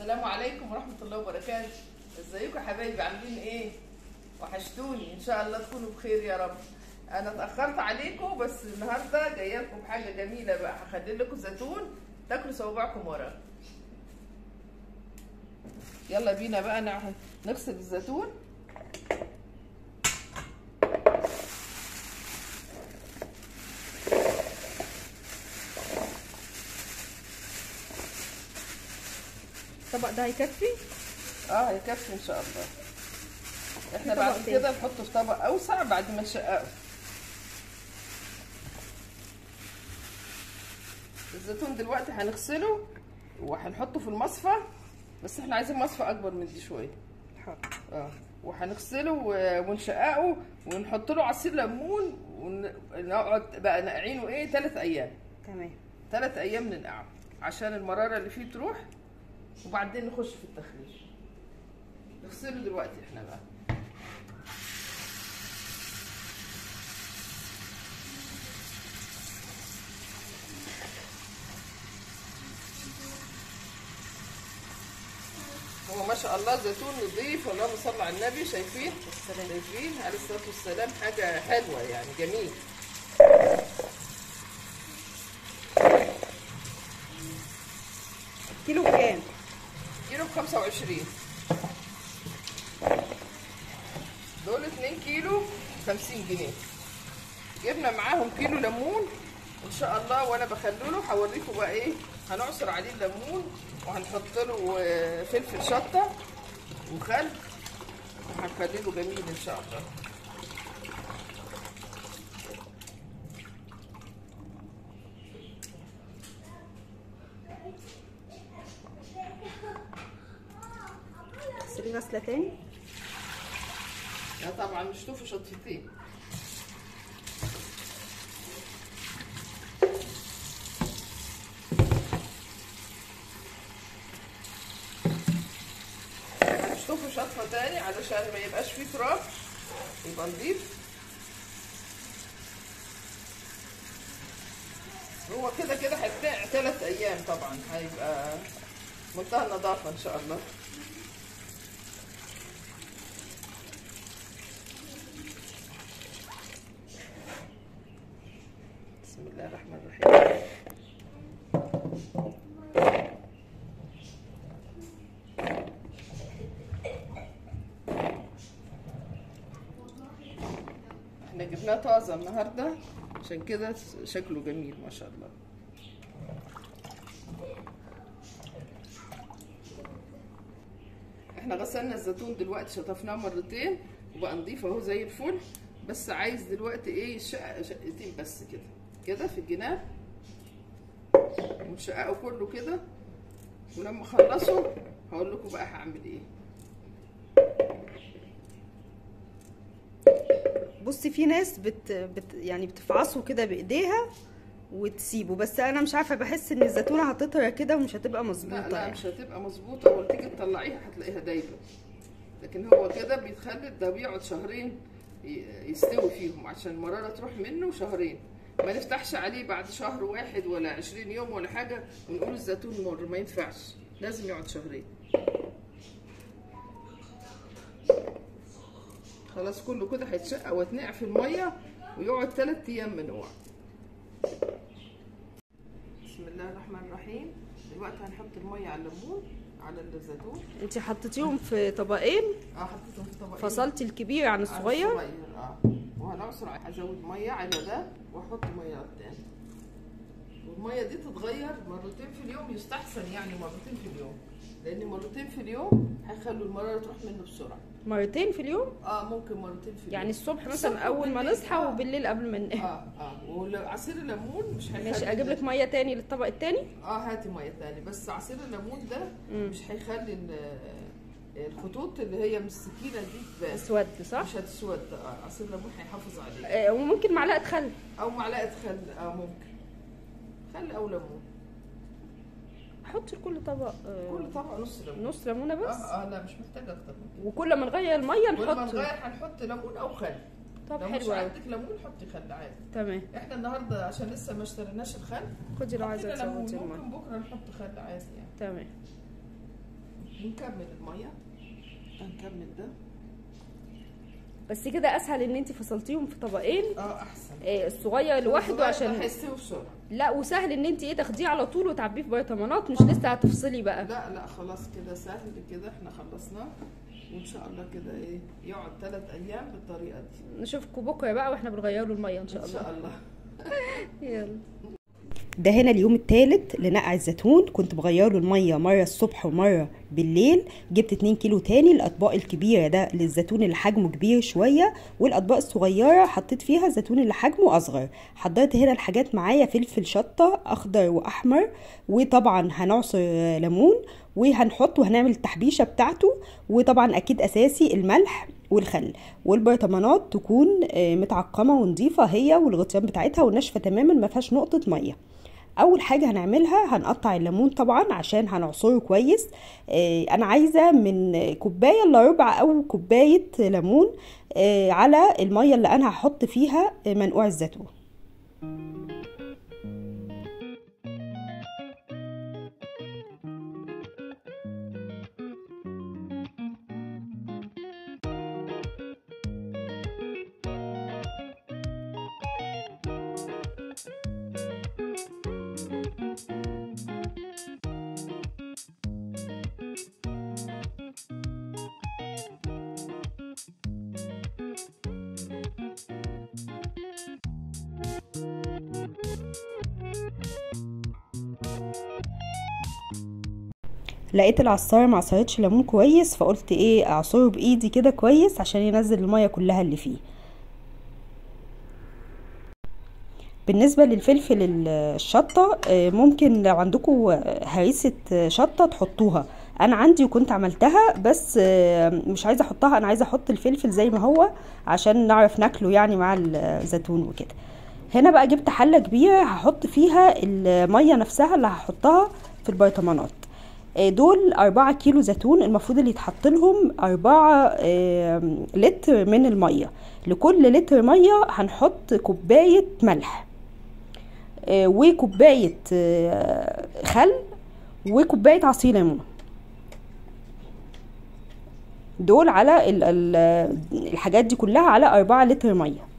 السلام عليكم ورحمة الله وبركاته ازيكم يا حبايبي عاملين ايه وحشتوني ان شاء الله تكونوا بخير يا رب انا اتأخرت عليكم بس النهاردة جاية لكم حاجة جميلة بقى هخلي لكم زيتون تاكلوا صوابعكم وراه يلا بينا بقى نع- نغسل الزيتون الطبق ده هيكفي اه هيكفي ان شاء الله احنا طبق بعد تاني. كده نحطه في طبق اوسع بعد ما نشققه الزيتون دلوقتي هنغسله وهنحطه في المصفى بس احنا عايزين مصفى اكبر من دي شويه حاضر اه وهنغسله و- ونشققه ونحط له عصير ليمون ونقعد بقى نقعينه ايه ثلاث ايام تمام ثلاث ايام ننقعه عشان المراره اللي فيه تروح وبعدين نخش في التخليل نغسله دلوقتي احنا بقى هو ما شاء الله زيتون نظيف اللهم صل على النبي شايفين السلام. شايفين عليه الصلاه والسلام حاجه حلوه يعني جميل كيلو كام كيلو ب 25 دول 2 كيلو 50 جنيه جبنا معاهم كيلو ليمون ان شاء الله وانا بخلله هوريكم بقى ايه هنعصر عليه الليمون وهنحط له آه، فلفل شطه وخل وهنخليه جميل ان شاء الله تغسليه غسله تاني لا طبعا مش توفي شطفتين هنشطفه شطفه تاني علشان ما يبقاش فيه تراب يبقى نضيف هو كده كده هيتنقع تلات ايام طبعا هيبقى منتهى النظافه ان شاء الله بسم الله الرحمن الرحيم احنا جبناه طازه النهارده عشان كده شكله جميل ما شاء الله احنا غسلنا الزيتون دلوقتي شطفناه مرتين وبقى نضيف اهو زي الفل بس عايز دلوقتي ايه شقه شقتين بس كده كده في الجناب ونشققه كله كده ولما اخلصه هقول لكم بقى هعمل ايه بصي في ناس بت, بت يعني بتفعصه كده بايديها وتسيبه بس انا مش عارفه بحس ان الزيتونه هتطرى كده ومش هتبقى لا مظبوطه لا يعني مش هتبقى مظبوطه وتيجي تطلعيها هتلاقيها دايبه لكن هو كده بيتخلد ده بيقعد شهرين ي- يستوي فيهم عشان المراره تروح منه شهرين ما نفتحش عليه بعد شهر واحد ولا عشرين يوم ولا حاجه ونقول الزيتون مر ما ينفعش لازم يقعد شهرين خلاص كله كده هيتشقى ويتنقع في الميه ويقعد ثلاث ايام منقوع بسم الله الرحمن الرحيم دلوقتي هنحط الميه على الليمون على الزيتون انت حطيتيهم في طبقين اه حطيتهم في طبق فصلتي الكبير عن الصغير اه وهنعصر هزود ميه على ده واحط ميه على التاني والميه دي تتغير مرتين في اليوم يستحسن يعني مرتين في اليوم لان مرتين في اليوم هيخلوا المراره تروح منه بسرعه مرتين في اليوم اه ممكن مرتين في اليوم يعني الصبح مثلا الصبح اول ما وبالليل. نصحى آه. وبالليل قبل ما ننام اه اه وعصير الليمون مش هيخلي ماشي اجيب لك ميه تاني للطبق التاني اه هاتي ميه تاني بس عصير الليمون ده مم. مش هيخلي ال- الخطوط اللي هي من السكينه دي تبان اسود صح مش هتسود اه عصير الليمون هيحافظ عليه آه، وممكن معلقه خل او معلقه خل اه ممكن خل او ليمون احط لكل طبق آه، كل طبق نص ليمون نص ليمونه اه بس اه لا مش محتاجه اكتر من كده وكل ما نغير الميه كل ما نحط نغير هنحط ليمون او خل طب لو مش حلو قوي عندك ليمون حطي خل عادي تمام احنا النهارده عشان لسه ما اشتريناش الخل خدي لو عايزه حطينا ليمون تزودي الميه ممكن بكره نحط خل عادي يعني تمام نكمل الميه هنكمل ده بس كده اسهل ان انت فصلتيهم في طبقين اه احسن آه، الصغير لوحده عشان احسه بسرعه لا وسهل ان انت ايه تاخديه على طول وتعبيه في برطمانات مش لسه هتفصلي بقى لا لا خلاص كده سهل كده احنا خلصناه وان شاء الله كده ايه يقعد ثلاث ايام بالطريقه دي نشوفكم بكره بقى واحنا بنغير له الميه ان شاء ان الله شاء الله يلا ده هنا اليوم الثالث لنقع الزيتون كنت بغير له الميه مره الصبح ومره بالليل جبت 2 كيلو تاني الاطباق الكبيره ده للزيتون اللي حجمه كبير شويه والاطباق الصغيره حطيت فيها الزيتون اللي حجمه اصغر حضرت هنا الحاجات معايا فلفل شطه اخضر واحمر وطبعا هنعصر ليمون وهنحط وهنعمل التحبيشه بتاعته وطبعا اكيد اساسي الملح والخل والبرطمانات تكون آه، متعقمه ونظيفه هي والغطيان بتاعتها وناشفه تماما ما فيهاش نقطه ميه اول حاجه هنعملها هنقطع الليمون طبعا عشان هنعصره كويس آه، انا عايزه من كوبايه الا ربع او كوبايه ليمون آه، على الميه اللي انا هحط فيها آه، منقوع الزيتون لقيت العصاره ما عصرتش ليمون كويس فقلت ايه اعصره بايدي كده كويس عشان ينزل الميه كلها اللي فيه بالنسبه للفلفل ال- الشطه آه، ممكن لو عندكم هريسه شطه تحطوها انا عندي وكنت عملتها بس آه، مش عايزه احطها انا عايزه احط الفلفل زي ما هو عشان نعرف ناكله يعني مع الزيتون وكده هنا بقى جبت حله كبيره هحط فيها الميه نفسها اللي هحطها في البرطمانات آه، دول أربعة كيلو زيتون المفروض اللي يتحط لهم أربعة آه، لتر من المية لكل لتر مية هنحط كوباية ملح آه، وكوباية آه، خل وكوباية عصير ليمون دول على ال- ال- الحاجات دي كلها على أربعة لتر مية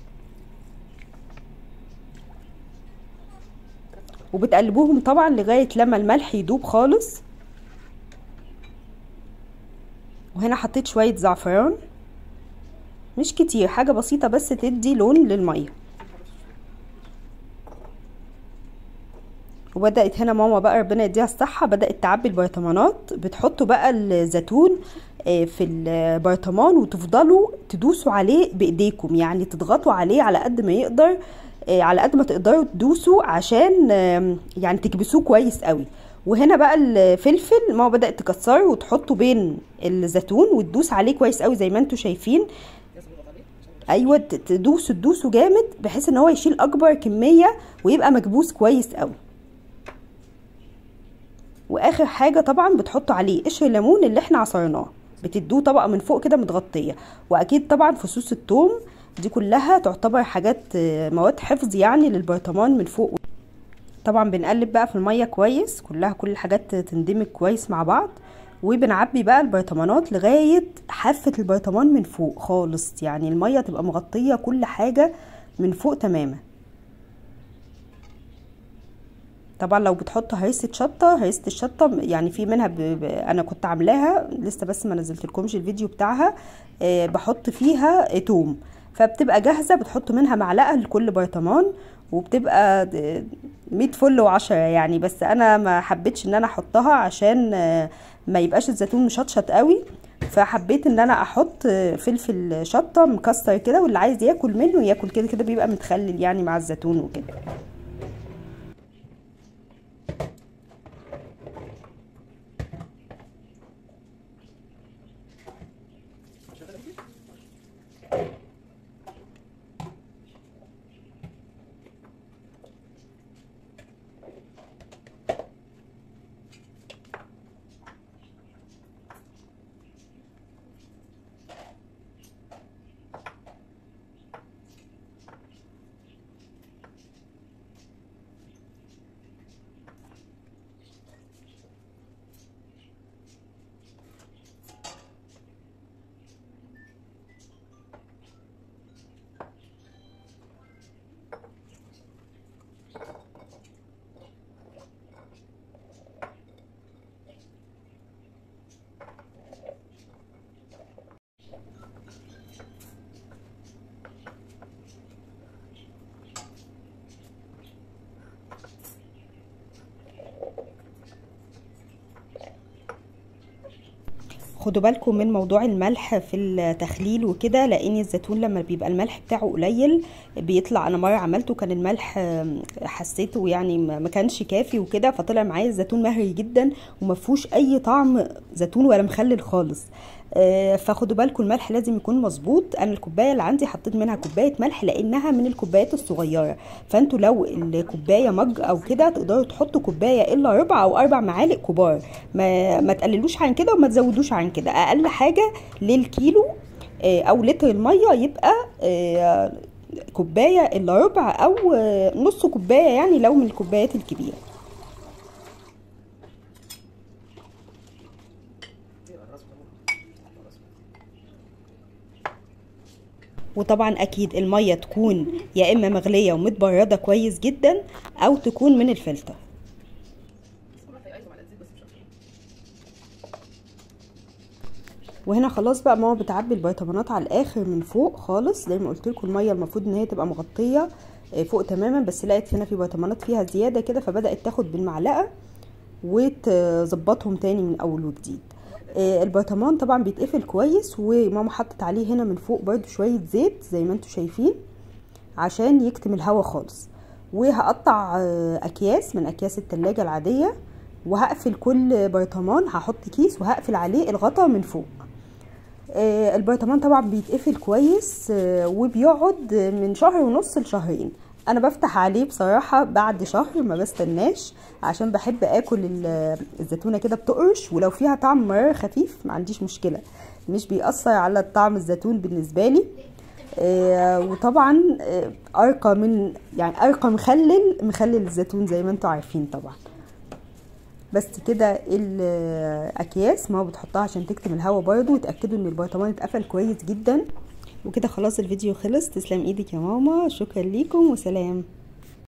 وبتقلبوهم طبعا لغاية لما الملح يدوب خالص وهنا حطيت شوية زعفران مش كتير حاجة بسيطة بس تدي لون للمية وبدأت هنا ماما بقى ربنا يديها الصحة بدأت تعبي البرطمانات بتحطوا بقى الزيتون آه، في البرطمان وتفضلوا تدوسوا عليه بايديكم يعني تضغطوا عليه على قد ما يقدر آه، على قد ما تقدروا تدوسوا عشان آم، يعني تكبسوه كويس قوي وهنا بقى الفلفل ماما بدأت تكسره وتحطه بين الزيتون وتدوس عليه كويس قوي زي ما انتوا شايفين ايوه ت- تدوسوا تدوسوا جامد بحيث ان هو يشيل اكبر كميه ويبقى مكبوس كويس قوي واخر حاجه طبعا بتحطوا عليه قشر الليمون اللي احنا عصرناه بتدوه طبقه من فوق كده متغطيه واكيد طبعا فصوص الثوم دي كلها تعتبر حاجات آه، مواد حفظ يعني للبرطمان من فوق طبعا بنقلب بقى في الميه كويس كلها كل الحاجات تندمج كويس مع بعض وبنعبي بقى البرطمانات لغايه حافه البرطمان من فوق خالص يعني الميه تبقى مغطيه كل حاجه من فوق تماما طبعا لو بتحطوا هريسه شطه هريسه الشطه يعني في منها ب... ب... انا كنت عاملاها لسه بس ما نزلتلكمش الفيديو بتاعها آه بحط فيها آه، توم فبتبقى جاهزه بتحطوا منها معلقه لكل برطمان وبتبقى د- مية فل وعشرة يعني بس انا ما حبيتش ان انا احطها عشان آه، ما يبقاش الزيتون مشطشط قوي فحبيت ان انا احط آه، فلفل شطه مكسر كده واللي عايز ياكل منه ياكل كده كده بيبقى متخلل يعني مع الزيتون وكده خدوا بالكم من موضوع الملح في التخليل وكده لان الزيتون لما بيبقى الملح بتاعه قليل بيطلع انا مره عملته كان الملح حسيته يعني ما كانش كافي وكده فطلع معايا الزيتون مهري جدا وما فيهوش اي طعم زيتون ولا مخلل خالص فخدوا بالكم الملح لازم يكون مظبوط انا الكوبايه اللي عندي حطيت منها كوبايه ملح لانها من الكوبايات الصغيره فانتوا لو الكوبايه مج او كده تقدروا تحطوا كوبايه الا ربع او اربع معالق كبار ما, ما تقللوش عن كده وما تزودوش عن كده اقل حاجه للكيلو او لتر الميه يبقى كوبايه الا ربع او نص كوبايه يعني لو من الكوبايات الكبيره وطبعا اكيد الميه تكون يا اما مغليه ومتبرده كويس جدا او تكون من الفلتر وهنا خلاص بقى ماما بتعبي البرطمانات على الاخر من فوق خالص زي ما قلت لكم الميه المفروض ان هي تبقى مغطيه فوق تماما بس لقيت هنا في برطمانات فيها زياده كده فبدات تاخد بالمعلقه وتظبطهم تاني من اول وجديد البرطمان طبعا بيتقفل كويس وماما حطت عليه هنا من فوق برده شويه زيت زي ما انتم شايفين عشان يكتم الهواء خالص وهقطع اكياس من اكياس التلاجة العادية وهقفل كل برطمان هحط كيس وهقفل عليه الغطا من فوق البرطمان طبعا بيتقفل كويس وبيقعد من شهر ونص لشهرين انا بفتح عليه بصراحه بعد شهر ما بستناش عشان بحب اكل الزيتونه كده بتقرش ولو فيها طعم مرار خفيف ما عنديش مشكله مش بيأثر على طعم الزيتون بالنسبه لي آه وطبعا آه ارقى من يعني ارقى مخلل مخلل الزيتون زي ما انتم عارفين طبعا بس كده الاكياس ما بتحطها عشان تكتم الهواء برضو وتاكدوا ان البرطمان اتقفل كويس جدا وكده خلاص الفيديو خلص تسلم ايدك يا ماما شكرا ليكم وسلام